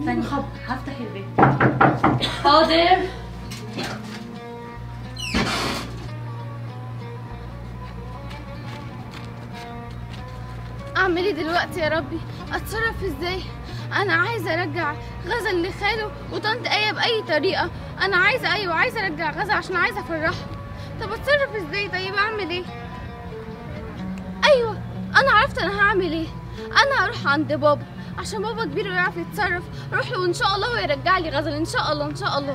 استني هفتح الباب حاضر اعمل ايه دلوقتي يا ربي اتصرف ازاي انا عايزه ارجع غزل لخاله وطنط ايه باي طريقه انا عايزه ايوه عايزه ارجع غزل عشان عايزه افرحه طب اتصرف ازاي طيب اعمل ايه ايوه انا عرفت انا هعمل ايه انا هروح عند بابا عشان بابا كبير ويعرف يتصرف اروح له وان شاء الله ويرجع لي غزل ان شاء الله ان شاء الله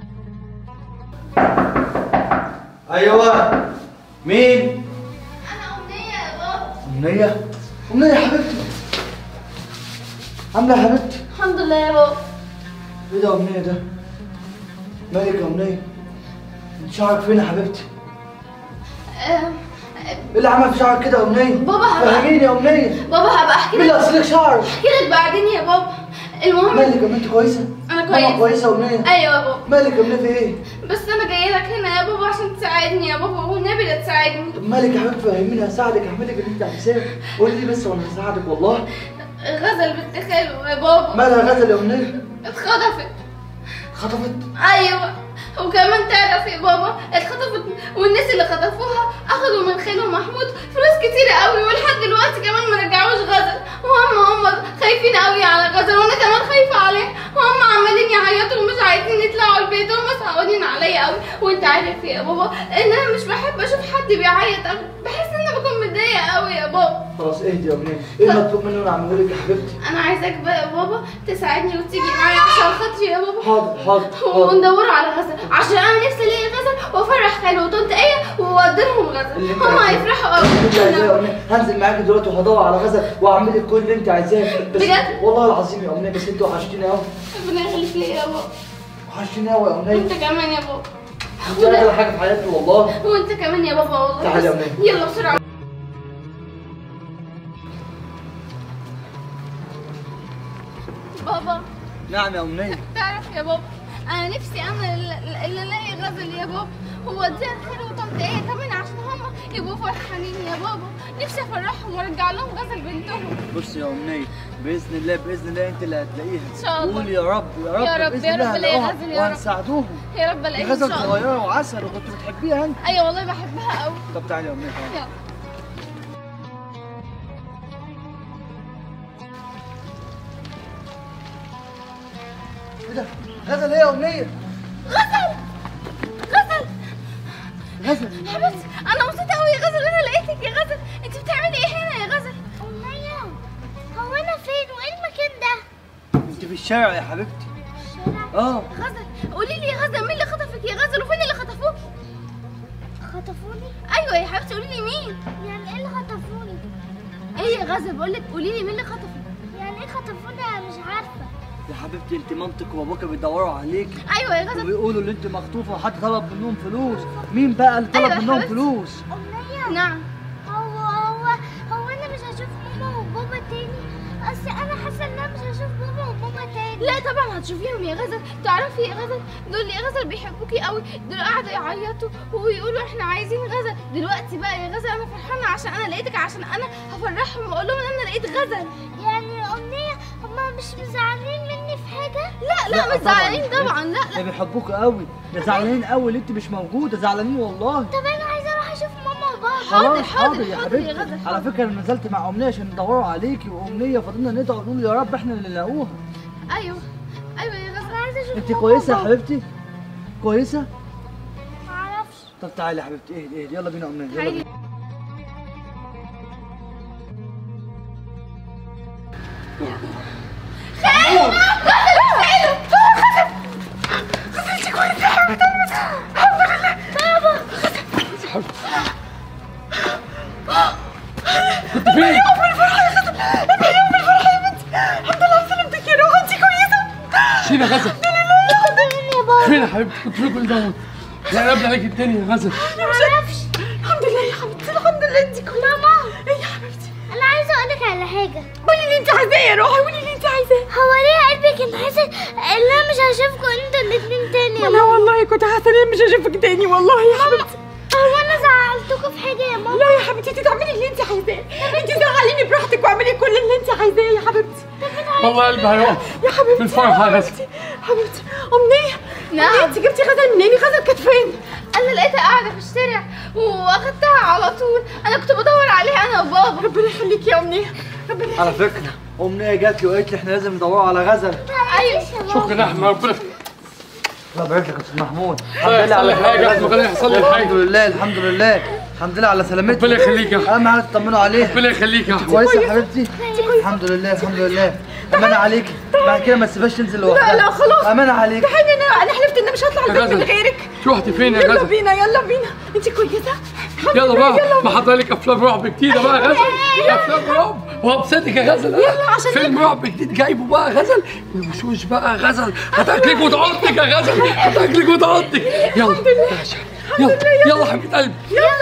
ايوه مين؟ انا امنيه يا بابا أمنية أمنية يا حبيبتي عاملة يا حبيبتي الحمد لله يا بابا ايه ده يا أمنية ده؟ مالك يا أمنية؟ انت شعرك فين يا حبيبتي؟ آه، ايه اللي عمل في شعرك كده يا أمنية؟ بابا هبقى- فهميني يا أمنية بابا هبقى احكي مين لك اللي غسلك شعرك؟ احكي لك بعدين يا بابا المهم مالك يا بنت كويسة؟ انا ماما كويس كويسة يا أمنية؟ ايوه يا بابا مالك يا أمنية في ايه؟ بس انا جايه لك هنا يا بابا عشان تساعدني يا بابا والنبي لا تساعدني طب مالك يا حبيبتي فهميني هساعدك هعمل لك اللي انت عايزاه قولي لي بس وانا هساعدك والله غزل بنت خاله يا بابا مالها غزل يا أمنية؟ اتخطفت خطفت ايوه وكمان تعرف يا بابا اتخطفت والناس اللي خطفوها اخدوا من خاله محمود فلوس كتيرة قوي ولحد دلوقتي كمان ما رجعوش غزل وهم هم خايفين قوي على غزل وانا كمان خايفة عليه وهم عمالين يعيطوا ومش عايزين يطلعوا البيت هم صعبانين عليا قوي وانت عارف يا بابا ان انا مش بحب اشوف حد بيعيط قوي بحس ان انا بكون متضايقة قوي يا بابا خلاص اهدي يا أمنية ايه المطلوب مني وانا اعمله لك يا حبيبتي؟ انا عايزاك بقى يا بابا تساعدني وتيجي معايا عشان خاطري يا بابا حاضر حاضر حاضر وندوروا على غزل عشان انا نفسي الاقي غزل وافرح خاله وطنط ايه واوديلهم اللي غزل انت هما عايزاه. هيفرحوا اللي انت عايزاه يا قوي أمنية هنزل معاكي دلوقتي وهدور على غزل واعمل لك كل اللي انت عايزاه بس بجد؟ والله العظيم يا أمنية بس انت وحشتيني قوي ربنا يخليك ليا يا بابا وحشتيني قوي يا وانت أمنية كمان يا بابا انت اغلى حاجة في حياتي والله وانت كمان يا بابا والله تعالي يا بس أمنية. يلا بسرعه بابا نعم يا أمنية تعرف يا بابا انا نفسي انا اللي اللي الاقي غزل يا بابا واديها خير وطنط ايه كمان عشان هما يبقوا فرحانين يا بابا نفسي افرحهم وارجع لهم غزل بنتهم بص يا أمنية بإذن الله بإذن الله أنت اللي هتلاقيها إن شاء الله. قول يا رب يا رب يا رب، بإذن يا الله رب الاقي هنلاقوها غزل يا رب. وهنساعدوهم يا رب الاقيها ان غزل شاء الله صغيرة وعسل وكنت بتحبيها أنت ايوه والله بحبها قوي طب تعالي يا أمنية تعالي. يلا ايه ده؟ غزل ايه يا أمنية؟ غزل غزل غزل حبيبتي انا مبسوطه قوي يا غزل انا لقيتك يا غزل انت بتعملي ايه هنا يا غزل أمنية هو أنا فين وإيه المكان ده؟ أنت في الشارع يا حبيبتي الشارع اه غزل قولي لي يا غزل مين اللي خطفك يا غزل وفين اللي خطفوك خطفوني؟ ايوه يا حبيبتي قولي لي مين يعني إيه اللي خطفوني؟ ايه يا غزل بقول لك قولي لي مين اللي خطفك يعني إيه خطفوني أنا مش عارفة يا حبيبتي انت مامتك وباباك بيدوروا عليكي ايوه يا غزل وبيقولوا ان انت مخطوفه وحد طلب منهم فلوس مين بقى اللي طلب أيوة يا منهم حبيبتي. فلوس أمنية نعم هو هو هو أنا مش هشوف ماما وبابا تاني أصل أنا حاسة إن أنا مش هشوف بابا وماما تاني لا طبعا هتشوفيهم يا غزل تعرفي يا غزل دول يا غزل بيحبوكي قوي دول قعدوا يعيطوا ويقولوا احنا عايزين غزل دلوقتي بقى يا غزل انا فرحانه عشان انا لقيتك عشان انا هفرحهم واقول لهم ان انا لقيت غزل يعني أمنية هما مش مزعلين مني في حاجة؟ لا لا, مش طبعاً. زعلانين طبعا لا ده لا بيحبوك قوي ده زعلانين قوي اللي انت مش موجوده زعلانين والله طب أنا عايزة أروح أشوف ماما وبابا حاضر، خلاص حاضر، يا حاضر يا حبيبتي غزل، على فكره انا نزلت مع امنيه عشان ندوروا عليكي وامنيه فضلنا ندعو نقول يا رب احنا اللي نلاقوها ايوه ايوه يا غزل أنا عايزة أشوف انت ماما كويسه يا وبابا. حبيبتي كويسه معرفش طب تعالي يا حبيبتي اهدي اهدي يلا بينا يا امنيه يلا تعالي. بينا شيل يا غزل فين يا حبيبتي كنت فين كل دوت لا قبل عليك التاني يا غزل معرفش الحمد لله يا حبيبتي الحمد لله انت كويسه ماما ايه يا حبيبتي انا عايزه اقول لك على حاجه قولي اللي انت عايزاه يا روحي قولي اللي انت عايزاه هو ليه قلبك كان حاسس ان انا مش هشوفكم انتوا الاتنين تاني يا لا ماما والله كنت حاسه اني مش هشوفك تاني والله يا حبيبتي هو انا زعلتكم في حاجه يا ماما لا يا حبيبتي انت تعملي اللي انت عايزاه انت زعليني براحتك واعملي كل اللي انت عايزاه يا حبيبتي والله قلبي هيقف يا حبيبتي بالفرحة يا غزل حبيبتي امنيه نعم انت جبتي غزل منين غزل كانت فين انا لقيتها قاعده في الشارع واخدتها على طول انا كنت بدور عليها انا وبابا ربنا يخليك يا امنيه ربنا على فكره امنيه جات لي وقالت لي احنا لازم ندور على غزل ايوه شكرا يا احمد ربنا الله يبارك لك يا استاذ محمود الله يحصل لي حاجة ربنا يحصل لي الحمد حاجة لله الحمد لله الحمد لله على سلامتك ربنا يخليك يا أحمد. اهم حاجه تطمنوا عليها ربنا يخليك يا احمد كويسه يا حبيبتي الحمد لله الحمد لله امانه عليك بعد كده ما تسيبهاش تنزل لوحدها لا، خلاص. امانه عليك تعالي انا انا حلفت ان مش هطلع يا البيت من غزل. غيرك شو رحتي فين يا يلا غزل بينا يلا بينا انت كويسه الحمد يلا لله، بقى يلا ما حضر لك افلام رعب جديده بقى يا غزل افلام رعب وهبسطك يا غزل يلا عشان فيلم رعب جديد جايبه بقى يا غزل الوشوش بقى يا غزل هتاكلك وتعضك يا غزل هتاكلك وتعضك يلا تعالى. يلا يلا حبيبه قلبي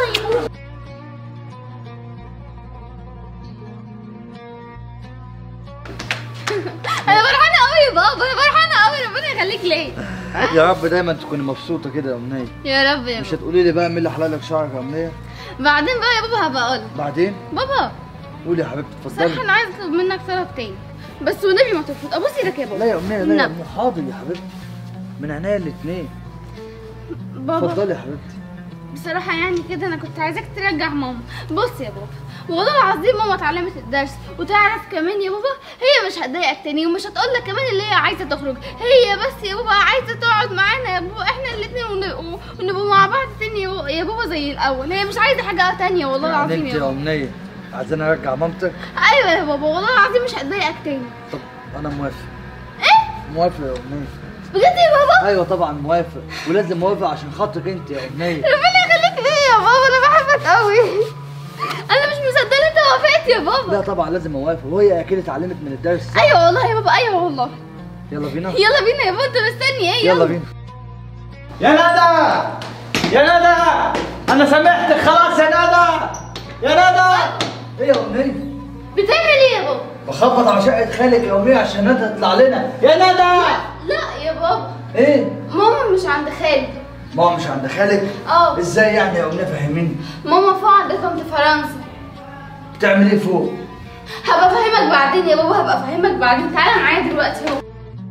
انا فرحانه قوي يا بابا انا فرحانه قوي ربنا يخليك ليا يا رب دايما تكوني مبسوطه كده يا امنيه يا رب يا مش بابا هتقولي لي بقى مين اللي حلق لك شعرك يا امنيه بعدين بقى يا بابا هبقى اقول بعدين بابا قولي يا حبيبتي صراحه اتفضلي انا عايزه اطلب منك طلب تاني بس والنبي ما ترفض ابوس ايدك يا لا بابا يا امنيه لا يا نعم. أمنية، حاضر يا حبيبتي من عينيا الاثنين بابا اتفضلي يا حبيبتي بصراحة يعني كده أنا كنت عايزاك ترجع ماما بص يا بابا والله العظيم ماما اتعلمت الدرس وتعرف كمان يا بابا هي مش هتضايقك تاني ومش هتقول لك كمان اللي هي عايزة تخرج هي بس يا بابا عايزة تقعد معانا يا بابا احنا الاتنين ون- ونبقى مع بعض تاني يا بابا- يا بابا زي الأول هي مش عايزة حاجة تانية والله يعني العظيم انت يا يا بابا امنيه عايزاني ارجع مامتك أيوة يا بابا والله العظيم مش هتضايقك تاني طب انا موافق إيه موافق يا امنيه بجد يا بابا ايوه طبعا موافق ولازم موافق عشان خاطرك انت يا امنيه ربنا يخليك ليا يا بابا أنا بحبك قوي أنا مش مصدقة إن أنت وافقت يا بابا لا طبعا لازم اوافق وهي اكيد اتعلمت من الدرس أيوة والله يا بابا أيوة والله يلا بينا يلا بينا يا بابا أنت مستني إيه يلا بينا يا ندى يا ندى انا سامحتك خلاص يا ندى يا ندى ايه يا امنيه بتعمل ايه يا بابا؟ بخبط على شقه خالك يا امنيه عشان انت تطلع لنا يا ندى لا يا بابا ايه ماما مش عند خالي ماما مش عند خالك اه ازاي يعني يا امنيه فهميني ماما فوق عند طنط فرنسا بتعمل ايه فوق هبقى افهمك بعدين يا بابا هبقى افهمك بعدين تعالى معايا دلوقتي اهو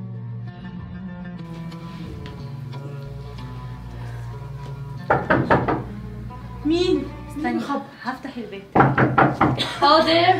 مين استني هفتح البيت حاضر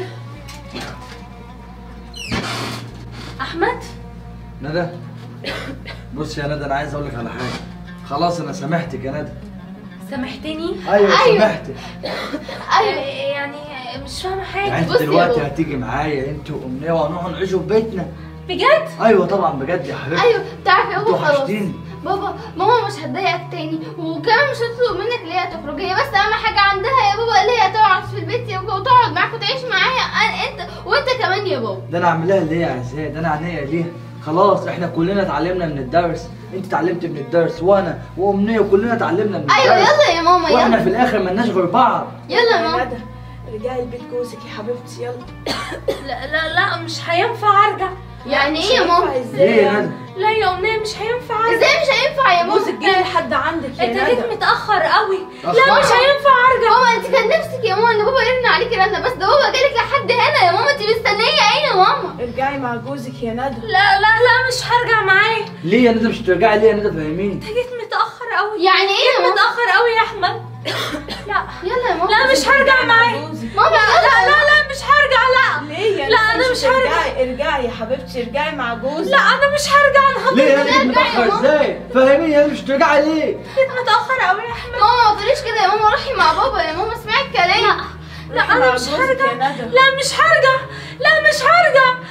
احمد ندى بص يا ندى انا عايز اقول لك على حاجه خلاص انا سامحتك يا ندى سامحتني ايوه أيوة. سامحتك ايوه يعني مش فاهمه يعني حاجه انت بص يا دلوقتي بابا. هتيجي معايا انت وامنيه وهنروح نعيشوا في بيتنا بجد ايوه طبعا بجد يا حبيبتي ايوه تعرف يا بابا انتوا خلاص وحشتيني. بابا ماما مش هتضايقك تاني وكمان مش هتطلب منك اللي هي تخرج هي بس اهم حاجه عندها يا بابا اللي هي تقعد في البيت يا بابا وتقعد معاك وتعيش معايا أنا- انت وانت كمان يا بابا ده انا اعملها اللي هي عايزاه ده انا عينيا ليها خلاص احنا كلنا اتعلمنا من الدرس انت اتعلمت من الدرس وانا وامنيه كلنا اتعلمنا من ايوه الدرس يلا يا ماما واحنا يلا في الاخر ملناش غير بعض يلا يا ماما ندى رجعي البيت جوزك يا حبيبتي يلا لا لا لا مش هينفع ارجع يعني ايه يا ماما ليه يا ندى لا يا امنيه مش هينفع ارجع ازاي مش هينفع يا جوزك ماما جاي لحد عندك يا انت جيت ندى متاخر قوي أخ- لا مش هينفع ارجع ماما انت كان نفسك يا ماما ان بابا يرن عليكي رنه بس ده بابا جالك لحد هنا يا ماما انت مستنيه ايه يا ماما ارجعي مع جوزك يا ندى لا لا لا مش هرجع معاه ليه يا ندى مش ترجعي ليه يا ندى فهميني انت جيت متاخر قوي يعني ايه يا ماما متاخر قوي يا احمد لا يلا يا ماما لا مش هرجع معاه جوزك ماما لا لا لا لا مش هرجع لا ليه يا لا، ندى أنا مش هرجع. ارجعي ارجعي يا حبيبتي ارجعي مع جوزك لا انا مش هرجع انا ليه يا ندى ارجعي يا متاخر ماما. ازاي فهميني يا ندى مش ترجعي ليه جيت متاخر قوي يا احمد ماما ما تقوليش كده يا ماما روحي مع بابا يا ماما اسمعي الكلام لا روحي انا مع مش جوزك هرجع يا ندى. لا مش هرجع لا مش هرجع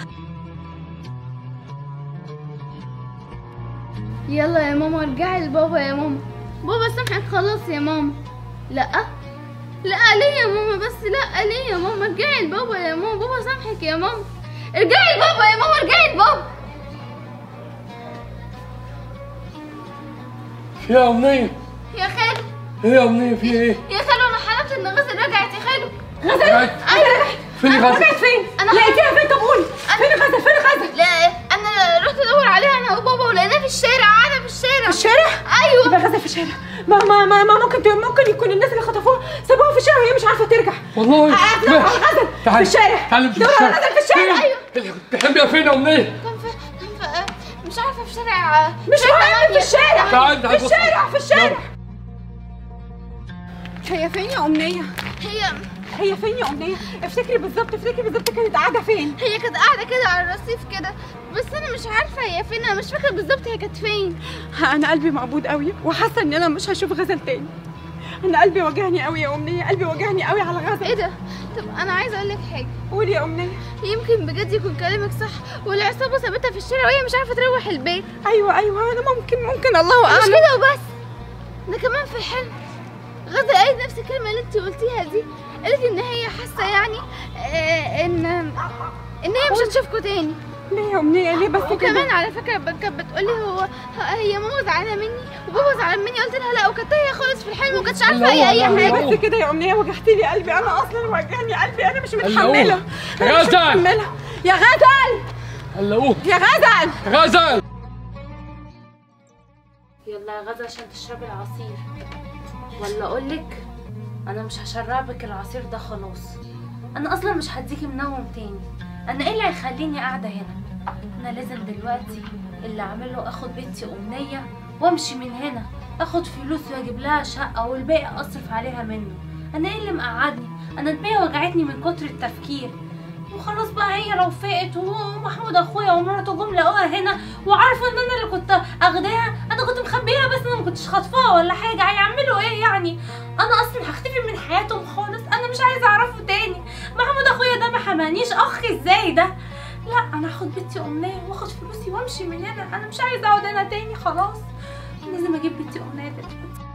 يلا يا ماما ارجعي لبابا يا ماما بابا سامحك خلاص يا ماما لا لا ليه يا ماما بس لا ليه يا ماما ارجعي لبابا يا ماما بابا سامحك يا ماما ارجعي لبابا يا ماما ارجعي لبابا في يا امنيه يا خالو ايه يا امنيه في ايه يا خالو انا حلمت ان غزل رجعت يا خالو رجعت انا فين غزل فين انا لقيتيها فين طب قولي فين غزل فين غزل لا انا رحت ادور عليها انا وبابا ولقيناها في الشارع قاعده في الشارع في الشارع ايوه يبقى غزل في الشارع ما ما ما, ما ممكن ممكن يكون الناس اللي خطفوها سابوها في الشارع وهي مش عارفه ترجع والله قاعد تدور على غزل في تعالي الشارع تعالي نمشي دور في على الشارع غزل في الشارع ايوه تحبي فين يا امنيه كان في كان في آه، مش عارفه في شارع مش مهم في الشارع تعال تعال في الشارع في الشارع هي فين يا أمنية؟ هي هي فين يا أمنية؟ افتكري بالظبط افتكري بالظبط كانت قاعدة فين؟ هي كانت قاعده كده على الرصيف كده بس انا مش عارفه هي فين انا مش فاكره بالظبط هي كانت فين أنا قلبي مقبوض قوي وحاسة إن أنا مش هشوف غزل تاني أنا قلبي وجعني قوي يا أمنية قلبي وجعني قوي على غزل ايه ده طب انا عايزه اقول لك حاجه قولي يا أمنية يمكن بجد يكون كلامك صح والعصابه سابتها في الشارع وهي مش عارفه تروح البيت أيوه أيوه أنا ممكن ممكن الله مش أعلم كده وبس ده كمان في الحلم غزة قالت نفس الكلمة اللي انت قلتيها دي قالت ان هي حاسة يعني آه، ان ان هي مش هتشوفكوا تاني ليه يا أمنية ليه بس وكمان كده؟ على فكرة ب- كانت بتقولي هو ه- هي ماما زعلانة مني وبابا زعلان مني قلت لها لا وكانت هي خالص في الحلم وكانتش عارفة هي اي الله، حاجة الله. بس كده يا أمنية وجعتي لي قلبي أنا أصلا وجعني قلبي أنا مش متحملة أنا مش غزل. متحملة يا غزل هلقوه يا غزل غزل يلا يا غدا عشان تشربي العصير ولا اقولك انا مش هشربك العصير ده خلاص انا اصلا مش هديكي منوم تاني انا ايه اللي هيخليني قاعده هنا انا لازم دلوقتي اللي اعمله اخد بنتي امنيه وامشي من هنا اخد فلوس واجيب لها شقه والباقي اصرف عليها منه انا ايه اللي مقعدني انا دماغي وجعتني من كتر التفكير وخلاص بقى هي لو فقت ومحمود اخويا ومراته جم لقوها هنا وعارفه ان انا اللي كنت اخداها انا كنت مخبيها بس انا ما كنتش خاطفاها ولا حاجه هيعملوا ايه يعني انا اصلا هختفي من حياتهم خالص انا مش عايزه اعرفه تاني محمود اخويا ده ما حمانيش اخ ازاي ده لا انا هاخد بنتي امنيه واخد فلوسي وامشي من هنا انا مش عايزه اقعد هنا تاني خلاص لازم اجيب بنتي امنيه دلوقتي